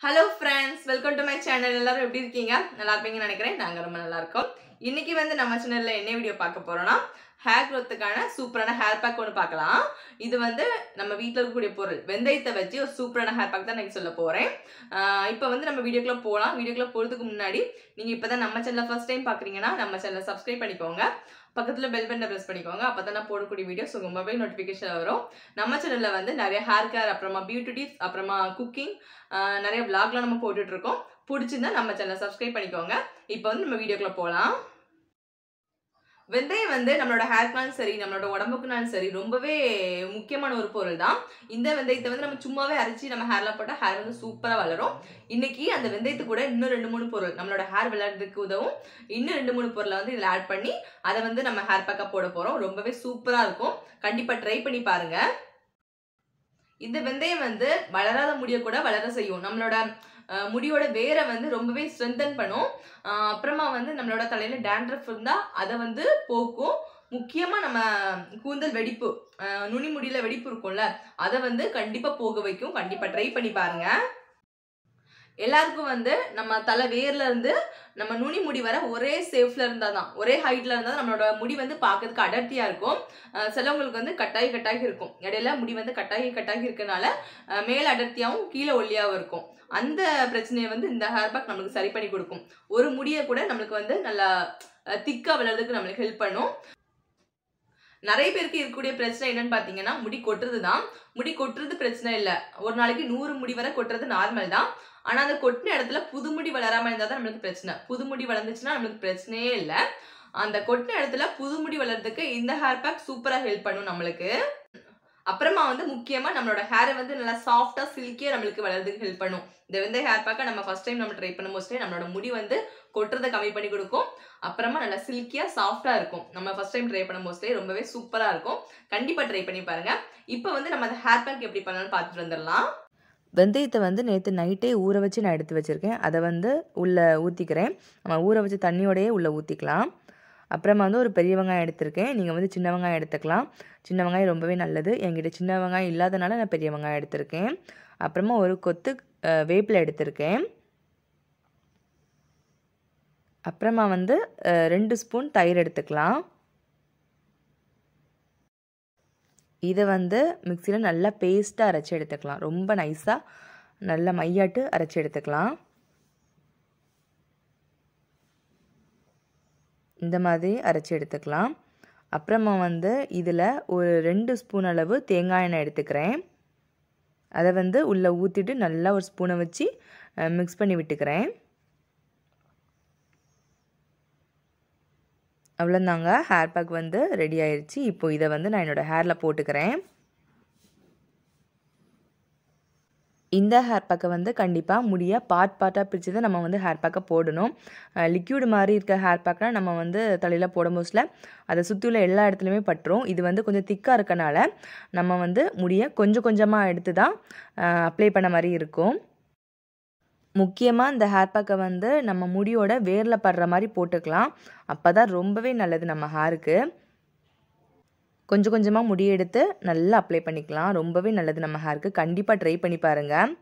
hello friends welcome to my channel எல்லாரும் எப்படி இருக்கீங்க நல்லா இருப்பீங்கன்னு நினைக்கிறேன் நாங்கள் ரொம்ப நல்லா இருக்கோம் இன்னைக்கு வந்து நம்ம சேனலில் என்ன வீடியோ பார்க்க போறோம்னா ஹேர் க்ரோத்துக்கான சூப்பரான ஹேர் பேக் ஒன்று பார்க்கலாம் இது வந்து நம்ம வீட்டில் இருக்கக்கூடிய பொருள் வெந்தயத்தை வச்சு ஒரு சூப்பரான ஹேர் பேக் தான் நான் சொல்ல போகிறேன் இப்போ வந்து நம்ம வீடியோக்குள்ளே போகலாம் வீடியோக்குள்ளே போகிறதுக்கு முன்னாடி நீங்கள் இப்போ தான் நம்ம சேனலை ஃபர்ஸ்ட் டைம் பார்க்குறீங்கன்னா நம்ம சேனலை சப்ஸ்கிரைப் பண்ணிக்கோங்க பக்கத்தில் பெல் பட்டனை ப்ரெஸ் பண்ணிக்கோங்க அப்போ தான் நான் போடக்கூடிய வீடியோஸ் உங்கள் மொபைல் நோட்டிஃபிகேஷன் வரும் நம்ம சேனலில் வந்து நிறைய ஹேர் கேர் அப்புறமா பியூட்டி டிப்ஸ் அப்புறமா குக்கிங் நிறைய vlogலாம் நம்ம போட்டுட்டு இருக்கோம் பிடிச்சிருந்தா நம்ம சேனலை சப்ஸ்கிரைப் பண்ணிக்கோங்க இப்போ வந்து நம்ம வீடியோக்குள்ள போகலாம் வெந்தயம் வந்து நம்மளோட ஹேர்க்குனாலும் சரி நம்மளோட உடம்புக்குனாலும் சரி ரொம்பவே முக்கியமான ஒரு பொருள் தான் இந்த வெந்தயத்தை வந்து நம்ம சும்மாவே அரைச்சி நம்ம ஹேர்ல போட்டால் ஹேர் வந்து சூப்பராக வளரும் இன்னைக்கு அந்த வெந்தயத்து கூட இன்னும் ரெண்டு மூணு பொருள் நம்மளோட ஹேர் விளையாடுறதுக்கு உதவும் இன்னும் ரெண்டு மூணு பொருளை வந்து இதில் ஆட் பண்ணி அதை வந்து நம்ம ஹேர் பேக்கப் போட போகிறோம் ரொம்பவே சூப்பராக இருக்கும் கண்டிப்பாக ட்ரை பண்ணி பாருங்க இந்த வெந்தயம் வந்து வளராத முடிய கூட வளர செய்யும் நம்மளோட அஹ், முடியோட வேரை வந்து ரொம்பவே ஸ்ட்ரென்தன் பண்ணும் அஹ், அப்புறமா வந்து நம்மளோட தலையில டேண்ட்ரஃப் இருந்தா அதை வந்து போக்கும் முக்கியமா நம்ம கூந்தல் வெடிப்பு அஹ், நுனி முடியில வெடிப்பு இருக்கும்ல அதை வந்து கண்டிப்பா போக வைக்கும் கண்டிப்பா ட்ரை பண்ணி பாருங்க எல்லாருக்கும் வந்து நம்ம தலை வேர்ல இருந்து நம்ம நுனி முடி வர ஒரே சேஃப்ல இருந்தா தான் ஒரே ஹைட்ல இருந்தா தான் நம்மளோட முடி வந்து பார்க்கறதுக்கு அடர்த்தியா இருக்கும் அஹ் சிலவங்களுக்கு வந்து கட்டாயி கட்டாகி இருக்கும் இடையில முடி வந்து கட்டாகி கட்டாகி இருக்கனால அஹ் மேல் அடர்த்தியாவும் கீழே ஒல்லியாவும் இருக்கும் அந்த பிரச்சனையை வந்து இந்த ஹேர் பேக் நம்மளுக்கு சரி பண்ணி கொடுக்கும் ஒரு முடியை கூட நம்மளுக்கு வந்து நல்லா திக்கா வளர்றதுக்கு நம்மளுக்கு ஹெல்ப் பண்ணும் நிறைய பேருக்கு இருக்கக்கூடிய பிரச்சனை என்னன்னு பார்த்தீங்கன்னா முடி கொட்டுறது தான் முடி கொட்டுறது பிரச்சனை இல்லை ஒரு நாளைக்கு நூறு முடி வரை கொட்டுறது நார்மல் தான் ஆனால் அந்த கொட்டின இடத்துல புது முடி வளராமல் இருந்தால் தான் நம்மளுக்கு பிரச்சனை புது முடி வளர்ந்துச்சுன்னா நம்மளுக்கு பிரச்சனையே இல்லை அந்த கொட்டின இடத்துல புது முடி வளர்றதுக்கு இந்த ஹேர் பேக் சூப்பராக ஹெல்ப் பண்ணும் நம்மளுக்கு அப்புறமா வந்து முக்கியமாக நம்மளோட ஹேரை வந்து நல்லா சாஃப்டாக சில்கியாக நம்மளுக்கு வளர்றதுக்கு ஹெல்ப் பண்ணும் இந்த வந்து ஹேர் பேக்கை நம்ம ஃபர்ஸ்ட் டைம் நம்ம ட்ரை பண்ணும் போதே நம்மளோட முடி வந்து கொட்டுறதை கம்மி பண்ணி கொடுக்கும் அப்புறமா நல்லா சில்கியாக சாஃப்டாக இருக்கும் நம்ம ஃபர்ஸ்ட் டைம் ட்ரை பண்ணும் போதே ரொம்பவே சூப்பராக இருக்கும் கண்டிப்பாக ட்ரை பண்ணி பாருங்க இப்போ வந்து நம்ம அந்த ஹேர் பேக் எப்படி பண்ணலாம்னு பார்த்துட்டு வந்துடலாம் வெந்தயத்தை வந்து நேற்று நைட்டே ஊற வச்சு நான் எடுத்து வச்சுருக்கேன் அதை வந்து உள்ளே ஊற்றிக்கிறேன் நம்ம ஊற வச்ச தண்ணியோடையே உள்ளே ஊற்றிக்கலாம் அப்புறமா வந்து ஒரு பெரிய வெங்காயம் எடுத்திருக்கேன் நீங்கள் வந்து சின்ன வெங்காயம் எடுத்துக்கலாம் சின்ன வெங்காயம் ரொம்பவே நல்லது என்கிட்ட சின்ன வெங்காயம் இல்லாதனால நான் பெரிய வெங்காயம் எடுத்திருக்கேன் அப்புறமா ஒரு கொத்து அஹ், வேப்பிலை எடுத்திருக்கேன் அப்புறமா வந்து அஹ், ரெண்டு ஸ்பூன் தயிர் எடுத்துக்கலாம் இதை வந்து மிக்சியில் நல்லா பேஸ்ட்டாக அரைச்சி எடுத்துக்கலாம் ரொம்ப நைஸாக நல்லா மையாட்டு அரைச்சி எடுத்துக்கலாம் இந்த மாதிரி அரைச்சி எடுத்துக்கலாம் அப்புறமா வந்து இதில் ஒரு ரெண்டு ஸ்பூன் அளவு தேங்காய் எண்ணெய் எடுத்துக்கிறேன் அதை வந்து உள்ளே ஊற்றிட்டு நல்லா ஒரு ஸ்பூனை வச்சு மிக்ஸ் பண்ணி விட்டுக்கிறேன் அவ்வளோதாங்க ஹேர் பேக் வந்து ரெடி ஆயிடுச்சு இப்போ இதை வந்து நான் என்னோடய ஹேரில் போட்டுக்கிறேன் இந்த ஹேர் பேக்கை வந்து கண்டிப்பாக முடிய பார்ட் பார்ட்டாக பிரித்து தான் நம்ம வந்து ஹேர் பேக்கை போடணும் லிக்யூடு மாதிரி இருக்க ஹேர் பேக்னால் நம்ம வந்து தலையில் போடும் போஸ்டில் அதை சுற்றி உள்ள எல்லா இடத்துலையுமே பட்டுரும் இது வந்து கொஞ்சம் திக்காக இருக்கனால நம்ம வந்து முடியை கொஞ்சம் கொஞ்சமாக எடுத்து தான் அப்ளை பண்ண மாதிரி இருக்கும் முக்கியமாக இந்த ஹேர் பேக்கை வந்து நம்ம முடியோட வேரில் படுற மாதிரி போட்டுக்கலாம் அப்போ தான் ரொம்பவே நல்லது நம்ம ஹேருக்கு கொஞ்சம் கொஞ்சமாக முடி எடுத்து நல்லா அப்ளை பண்ணிக்கலாம் ரொம்பவே நல்லது நம்ம ஹேருக்கு கண்டிப்பாக ட்ரை பண்ணி பாருங்கள்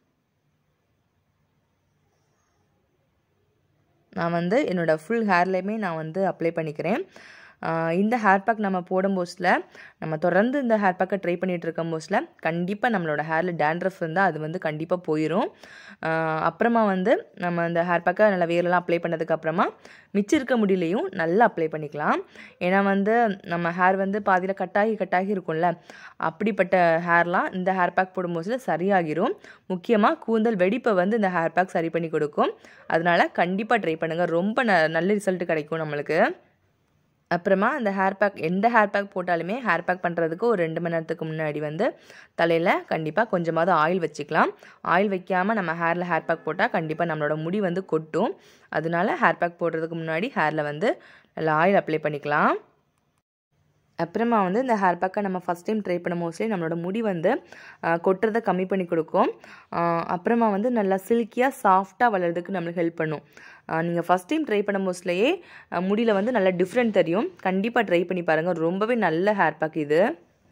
நான் வந்து என்னோடய ஃபுல் ஹேர்லேயுமே நான் வந்து அப்ளை பண்ணிக்கிறேன் ஆஹ் இந்த ஹேர் பேக் நம்ம போடும் போஸ்டில் நம்ம தொடர்ந்து இந்த ஹேர் பேக்கை ட்ரை பண்ணிகிட்டு இருக்கும் போஸ்டில் கண்டிப்பாக நம்மளோட ஹேரில் டேண்ட்ரஃப் இருந்தால் அது வந்து கண்டிப்பாக போயிடும் ஆஹ் அப்புறமா வந்து நம்ம இந்த ஹேர் பேக்கை நல்லா வேரெல்லாம் அப்ளை பண்ணதுக்கு அப்புறமா மிச்சம் இருக்க முடியலையும் நல்லா அப்ளை பண்ணிக்கலாம் ஏன்னா வந்து நம்ம ஹேர் வந்து பாதியில் கட்டாகி கட்டாகி இருக்கும்ல அப்படிப்பட்ட ஹேர்லாம் இந்த ஹேர் பேக் போடும் போஸ்டில் சரியாகிரும் முக்கியமாக கூந்தல் வெடிப்பை வந்து இந்த ஹேர் பேக் சரி பண்ணி கொடுக்கும் அதனால கண்டிப்பாக ட்ரை பண்ணுங்கள் ரொம்ப ந நல்ல ரிசல்ட் கிடைக்கும் நம்மளுக்கு அப்புறமா அந்த ஹேர் பேக் எந்த ஹேர் பேக் போட்டாலுமே ஹேர் பேக் பண்ணுறதுக்கு ஒரு ரெண்டு மணி நேரத்துக்கு முன்னாடி வந்து தலையில் கண்டிப்பாக கொஞ்சமாவது ஆயில் வச்சுக்கலாம் ஆயில் வைக்காமல் நம்ம ஹேரில் ஹேர் பேக் போட்டால் கண்டிப்பாக நம்மளோட முடி வந்து கொட்டும் அதனால ஹேர் பேக் போடுறதுக்கு முன்னாடி ஹேரில் வந்து நல்லா ஆயில் அப்ளை பண்ணிக்கலாம் அப்புறமா வந்து இந்த ஹேர் பேக்கை நம்ம ஃபஸ்ட் டைம் ட்ரை பண்ண மோஸ்ட்லி நம்மளோட முடி வந்து ஆஹ், கொட்டுறதை கம்மி பண்ணி கொடுக்கும் ஆஹ், அப்புறமா வந்து நல்லா சில்கியாக சாஃப்டாக வளர்றதுக்கு நம்மளுக்கு ஹெல்ப் பண்ணும் நீங்கள் ஃபஸ்ட் டைம் ட்ரை பண்ணும் போஸ்ட்லேயே முடியில் வந்து நல்லா டிஃப்ரெண்ட் தெரியும் கண்டிப்பாக ட்ரை பண்ணி பாருங்கள் ரொம்பவே நல்ல ஹேர் பேக் இது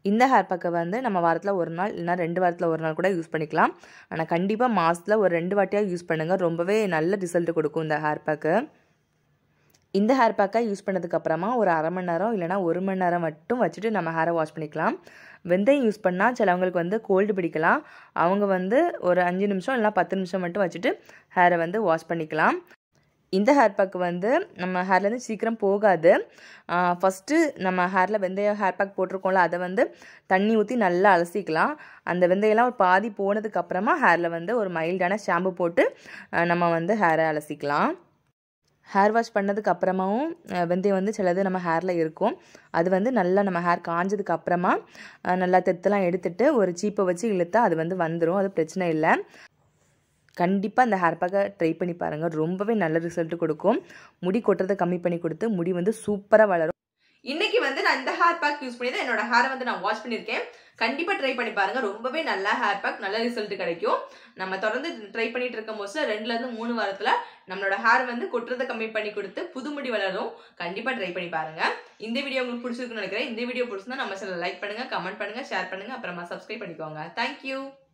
இந்த ஹேர் பேக்கை வந்து நம்ம வாரத்தில் ஒரு நாள் இல்லைனா ரெண்டு வாரத்தில் ஒரு நாள் கூட யூஸ் பண்ணிக்கலாம் ஆனால் கண்டிப்பாக மாதத்தில் ஒரு ரெண்டு வாட்டியாக யூஸ் பண்ணுங்கள் ரொம்பவே நல்ல ரிசல்ட் கொடுக்கும் இந்த ஹேர் பேக்கு இந்த ஹேர் பேக்கை யூஸ் பண்ணதுக்கப்புறமா ஒரு அரை மணி நேரம் இல்லைனா ஒரு மணி நேரம் மட்டும் வச்சுட்டு நம்ம ஹேரை வாஷ் பண்ணிக்கலாம் வெந்தயம் யூஸ் பண்ணால் சிலவங்களுக்கு வந்து கோல்டு பிடிக்கலாம் அவங்க வந்து ஒரு அஞ்சு நிமிஷம் இல்லைனா பத்து நிமிஷம் மட்டும் வச்சுட்டு ஹேரை வந்து வாஷ் பண்ணிக்கலாம் இந்த ஹேர் பேக் வந்து நம்ம ஹேர்லேருந்து சீக்கிரம் போகாது ஃபஸ்ட்டு நம்ம ஹேரில் வெந்தயம் ஹேர் பேக் போட்டிருக்கோம்ல அதை வந்து தண்ணி ஊற்றி நல்லா அலசிக்கலாம் அந்த வெந்தயம்லாம் ஒரு பாதி போனதுக்கப்புறமா ஹேரில் வந்து ஒரு மைல்டான ஷாம்பு போட்டு நம்ம வந்து ஹேரை அலசிக்கலாம் ஹேர் வாஷ் பண்ணதுக்கு அப்புறமாவும் வெந்தயம் வந்து சிலது நம்ம ஹேரில் இருக்கும் அது வந்து நல்லா நம்ம ஹேர் காஞ்சதுக்கு அப்புறமா நல்லா தெத்தெல்லாம் எடுத்துட்டு ஒரு சீப்பை வச்சு இழுத்தா அது வந்து வந்துடும் அது பிரச்சனை இல்லை கண்டிப்பாக அந்த ஹேர் பேக்கை ட்ரை பண்ணி பாருங்கள் ரொம்பவே நல்ல ரிசல்ட் கொடுக்கும் முடி கொட்டுறதை கம்மி பண்ணி கொடுத்து முடி வந்து சூப்பராக வளரும் இன்னைக்கு வந்து நான் இந்த ஹேர் பேக் யூஸ் பண்ணி தான் என்னோட ஹேரை வந்து நான் வாஷ் பண்ணியிருக்கேன் கண்டிப்பாக ட்ரை பண்ணி பாருங்க ரொம்பவே நல்ல ஹேர் பேக் நல்ல ரிசல்ட் கிடைக்கும் நம்ம தொடர்ந்து ட்ரை பண்ணிட்டு இருக்கும் போது ரெண்டுலேருந்து மூணு வாரத்தில் நம்மளோட ஹேர் வந்து கொட்டுறதை கம்மி பண்ணி கொடுத்து புது முடி வளரும் கண்டிப்பாக ட்ரை பண்ணி பாருங்க இந்த வீடியோ உங்களுக்கு பிடிச்சிருக்குன்னு நினைக்கிறேன் இந்த வீடியோ பிடிச்சிருந்தா நம்ம சில லைக் பண்ணுங்க கமெண்ட் பண்ணுங்க ஷேர் பண்ணுங்க அப்புறமா சப்ஸ்கிரைப் பண்ணிக்கோங்க தேங்க்யூ